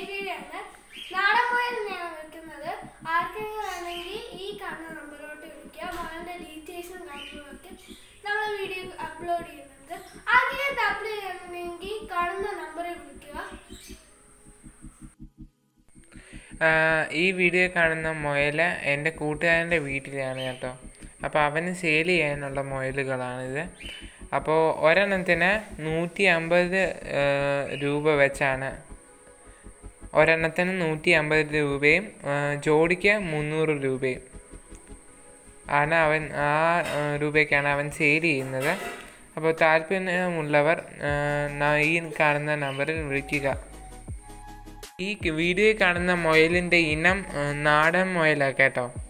video ആണ് നാടൻ മുയൽ തന്നെയാണ് വെക്കുന്നത് ആർക്കെങ്കിലും വേണമെങ്കിൽ ഈ കാണുന്ന നമ്പറിലോട്ട് വിളിക്കുക മുയലിന്റെ ഡീറ്റെയിൽസും കാര്യങ്ങളൊക്കെ നമ്മൾ വീഡിയോ അപ്ലോഡ് ചെയ്യുന്നുണ്ട് ആർക്കെങ്കിലും അപ്ലോഡ് ചെയ്യണമെങ്കിൽ കാണുന്ന നമ്പറിൽ വിളിക്കുക ആഹ് ഈ വീഡിയോ കാണുന്ന മുയൽ എൻ്റെ കൂട്ടുകാരൻ്റെ വീട്ടിലാണ് കേട്ടോ അപ്പോൾ അവന് സെയിൽ ചെയ്യാനുള്ള മുയലുകളാണിത് അപ്പോൾ ഒരെണ്ണത്തിന് നൂറ്റി അമ്പത് രൂപ വെച്ചാണ് ഒരെണ്ണത്തിന് നൂറ്റി അമ്പത് രൂപയും ആഹ് ജോഡിക്ക് മുന്നൂറ് രൂപയും ആണ് അവൻ ആ ആഹ് രൂപയ്ക്കാണ് അവൻ സെയിൽ ചെയ്യുന്നത് അപ്പോൾ താല്പര്യമുള്ളവർ ആഹ് ന- ഈ കാണുന്ന നമ്പറിൽ വിളിക്കുക ഈ വീഡിയോയിൽ കാണുന്ന മുയലിൻ്റെ ഇനം ആ, നാടൻ മുയലാണ് കേട്ടോ